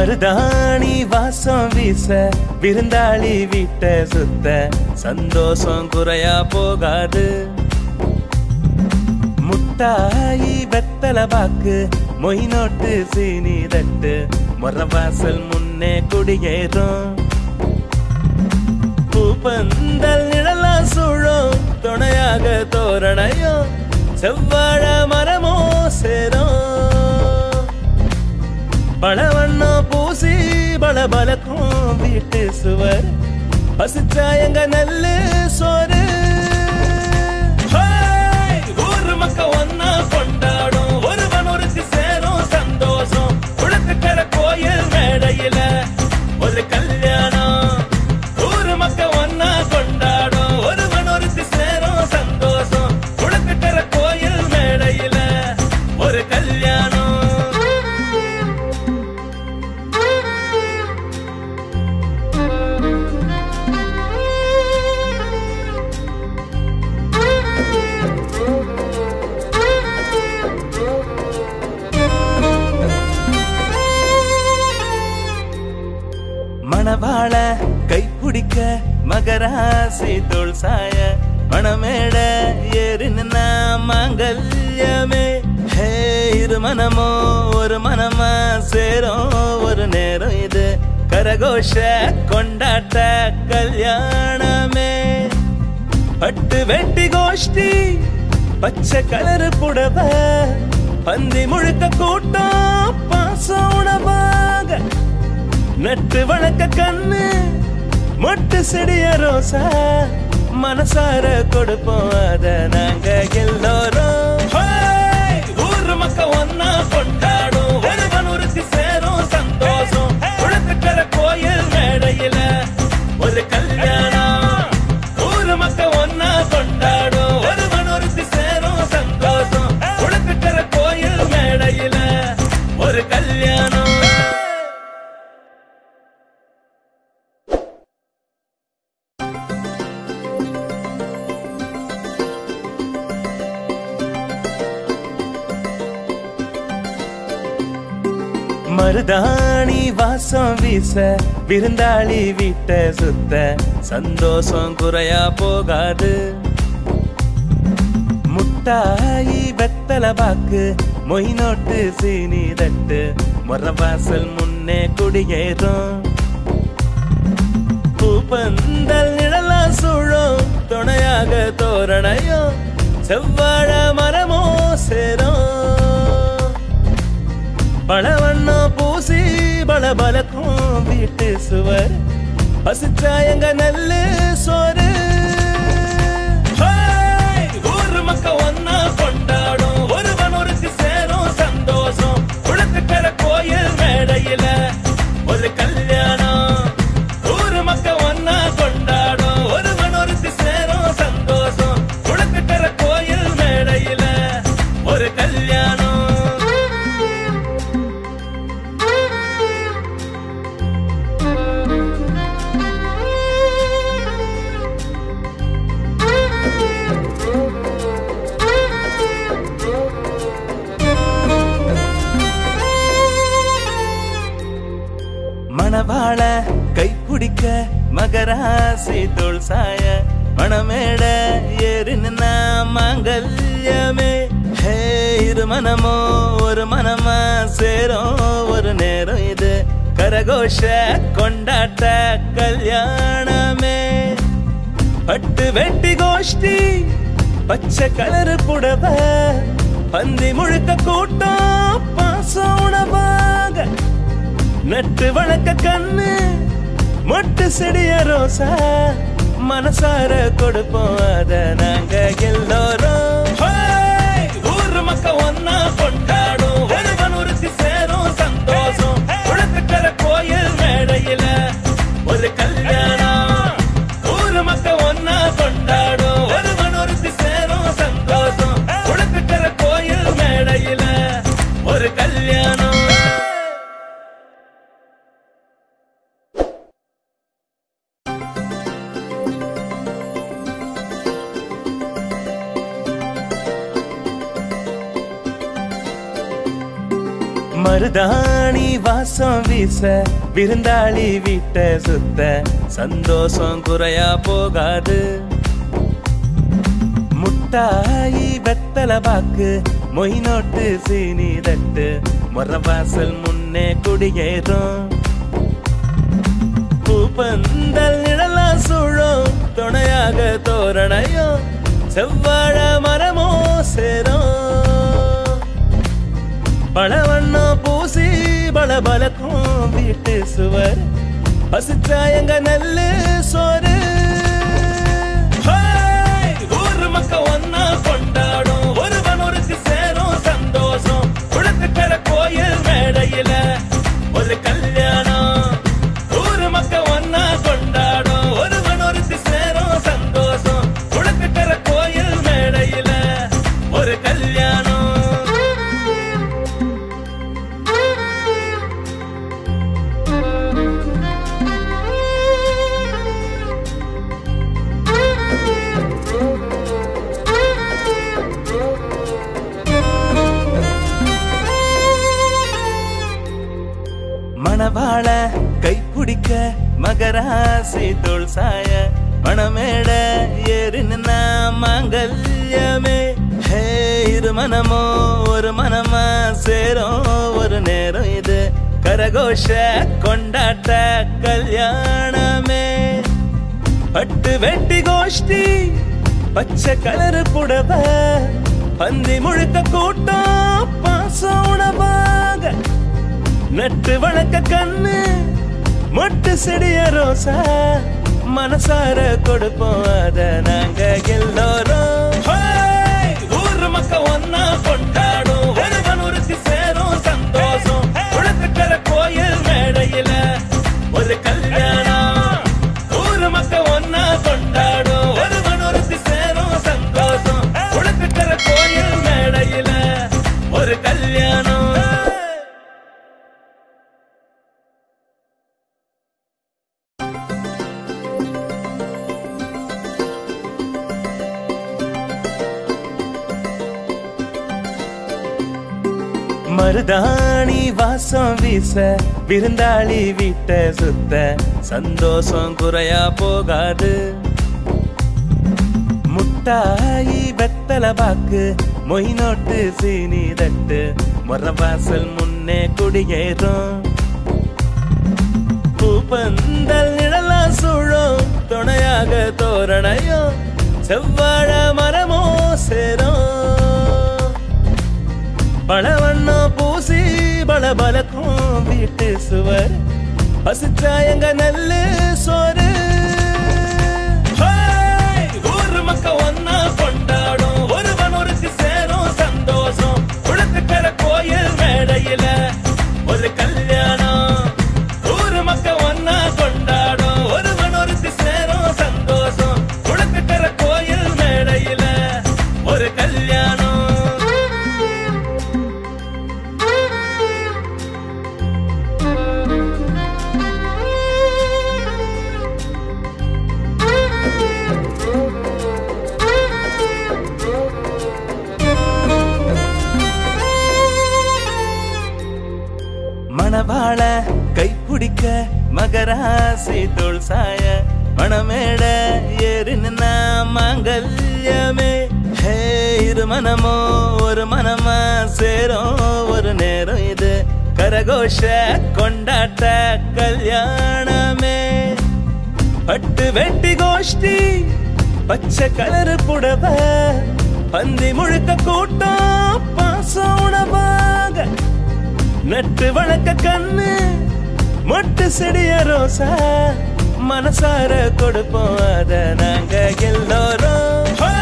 மருதாணி வாசம் வீச விருந்தாளி வீட்ட சுத்த சந்தோஷம் குறையா போகாது முட்டாயி வெத்தல பாக்கு மொய் நோட்டு சீனி தட்டு முறவாசல் முன்னே குடியேறும் பூப்பந்தல் நிழலா சூழும் துணையாக தோரணையும் செவ்வாழ மரமோ சேரும் பழவண்ணம் பூசி பளபளக்கும் வீட்டு சுவர் பசிச்சா எங்க நல்லு சோறு ஹேய்! ஊரு மக்க ஒன்னா கொண்டாடும் ஒருவன் ஒருத்தி சேரும் சந்தோஷம் உழக்குக்கிற கோயில் மேடையில ஒரு கல்யாணம் ஊரு மக்க ஒன்னா கொண்டாடும் ஒருவன் ஒருத்தி சேரும் சந்தோஷம் உழக்குக்கிற கோயில் மேடையில ஒரு கல்யாணம் மணவாள கைப்பிடிக்க மகராசி தோள் சாய மணமேட ஏறி நின்னா மாங்கல்யமே ஹே இரு மனமோ ஒரு மனமா சேரும் ஒரு நேரம் இது கரகோஷ கொண்டாட்ட கல்யாணமே பட்டு வெட்டி கோஷ்டி பச்சை கலரு புடவ பந்தி முழுக்க கூட்டம் பாசம் உணவாக நட்டு வளர்க்க கண்ணு மொட்டு செடிய ரோசா மனசார கொடுப்போம் அத நாங்க எல்லோரும் ஹேய்! ஊரு மக்க ஒன்னா கொண்டாடும் ஒருவன் ஒருத்தி சேரும் சந்தோஷம் உழக்குக்கிற கோயில் மேடையில ஒரு கல்யாணம் ஊரு மக்க ஒன்னா கொண்டாடும் ஒருவன் ஒருத்தி சேரும் சந்தோஷம் உழக்குக்கிற கோயில் மேடையில ஒரு கல்யாணம் மருதாணி வாசம் வீச விருந்தாளி வீட்ட சுத்த சந்தோஷம் குறையா போகாது முட்டாயி வெத்தல பாக்கு மொய் நோட்டு சீனி தட்டு முறவாசல் முன்னே குடியேறும் பூப்பந்தல் நிழலா சூழும் துணையாக தோரணையும் செவ்வாழ மரமோ சேரும் பழவண்ணம் பூசி பளபளக்கும் வீட்டு சுவர் பசிச்சா எங்க நல்லு சோறு ஹேய்! ஊரு மக்க ஒன்னா கொண்டாடும் ஒருவன் ஒருத்தி சேரும் சந்தோஷம் உழக்குக்கிற கோயில் மேடையில ஒரு கல்யாணம் ஊரு மக்க ஒன்னா கொண்டாடும் ஒருவன் ஒருத்தி சேரும் சந்தோஷம் உழக்குக்கிற கோயில் மேடையில ஒரு கல்யாணம் மணவாள கைப்பிடிக்க மகராசி தோள் சாய மணமேட ஏறி நின்னா மாங்கல்யமே ஹே இரு மனமோ ஒரு மனமா சேரும் ஒரு நேரம் இது கரகோஷ கொண்டாட்ட கல்யாணமே பட்டு வெட்டி கோஷ்டி பச்சை கலரு புடவ பந்தி முழுக்க கூட்டம் பாசம் உணவாக நட்டு வளர்க்க கண்ணு மொட்டு செடிய ரோசா மனசார கொடுப்போம் அத நாங்க எல்லோரும் ஹேய்! ஊரு மக்க ஒன்னா கொண்டாடும் ஒருவன் ஒருத்தி சேரும் சந்தோஷம் உழக்குக்கிற கோயில் மேடையில ஒரு கல்யாணம் ஊரு மக்க ஒன்னா கொண்டாடும் ஒருவன் ஒருத்தி சேரும் சந்தோஷம் உழக்குக்கிற கோயில் மேடையில ஒரு கல்யாணம் மருதாணி வாசம் வீச விருந்தாளி வீட்ட சுத்த சந்தோஷம் குறையா போகாது முட்டாயி வெத்தல பாக்கு மொய் நோட்டு சீனி தட்டு முறவாசல் முன்னே குடியேறும் பூப்பந்தல் நிழலா சூழும் துணையாக தோரணையும் செவ்வாழ மரமோ சேரும் பழவண்ணம் பூசி பளபளக்கும் வீட்டு சுவர் பசிச்சாயங்க நெல்லு சோறு ஹேய்! ஊரு மக்க ஒன்னா கொண்டாடும் ஒருவன் ஒருக்கு சேரும் சந்தோஷம் குளத்துக்கர கோயில் மேடையில ஒரு கல்யாணம் ஊரு மக்க ஒன்னா கொண்டாடும் ஒருவன் ஒருக்கு சேரும் சந்தோஷம் குளத்துக்கர கோயில் மேடையில ஒரு கல்யாணம் மணவாள கைப்பிடிக்க மகராசி தோல் சாய மணமேட ஏறி நின்னா மாங்கல்யமே ஹே இரு மனமோ ஒரு மனமா சேரும் ஒரு நேரம் இது கரகோஷ கொண்டாட்ட கல்யாணமே பட்டு வெட்டி கோஷ்டி பச்சை கலரு புடவ பந்தி முழுக்க கூட்டம் பாசம் உணவாக நட்டு வளர்க்க கண்ணு மொட்டு செடிய ரோசா மனசார கொடுப்போம் அத நாங்க எல்லோரும் ஹேய்! ஊரு மக்க ஒன்னா கொண்டாடும் ஒருவன் ஒருக்கு சேரும் சந்தோஷம் குளத்துக்கர கோயில் மேடையில ஒரு கல்யாணம் ஊரு மக்க ஒன்னா கொண்டாடும் ஒருவன் ஒருக்கு சேரும் சந்தோஷம் குளத்துக்கர கோயில் மேடையில ஒரு கல்யாணம் மருதாணி வாசம் வீச விருந்தாளி வீட்ட சுத்த சந்தோஷம் குறையா போகாது முட்டாயி வெத்தல பாக்கு மொய் நோட்டு சீனி தட்டு முறவாசல் முன்னே குடியேறும் பூப்பந்தல் நிழலா சூழும் துணையாக தோரணையும் செவ்வாழ மரமோ சேரும் பழவண்ணம் பூசி பளபளக்கும் வீட்டு சுவர் பசிச்சாயங்க நெல்லு சோறு ஹேய்! ஊரு மக்க ஒன்னா கொண்டாடும் ஒருவன் ஒருக்கு சேரும் சந்தோஷம் குளத்துக்கர கோயில் மேடையில ஒரு கல்யாணம் ஊரு மக்க ஒன்னா கொண்டாடும் ஒருவன் ஒருக்கு சேரும் சந்தோஷம் குளத்துக்கர கோயில் மேடையில ஒரு கல்யாணம் மணவாள கைப்பிடிக்க மகராசி தோல் சாய மணமேட ஏறி நின்னா மாங்கல்யமே ஹே இரு மனமோ ஒரு மனமா சேரும் ஒரு நேரம் இது கரகோஷ கொண்டாட்ட கல்யாணமே பட்டு வெட்டி கோஷ்டி பச்சை கலரு புடவ பந்தி முழுக்க கூட்டம் பாசம் உணவாக நட்டு வளர்க்க கண்ணு மொட்டு செடிய ரோசா மனசார கொடுப்போம் அத நாங்க எல்லோரும் ஹே!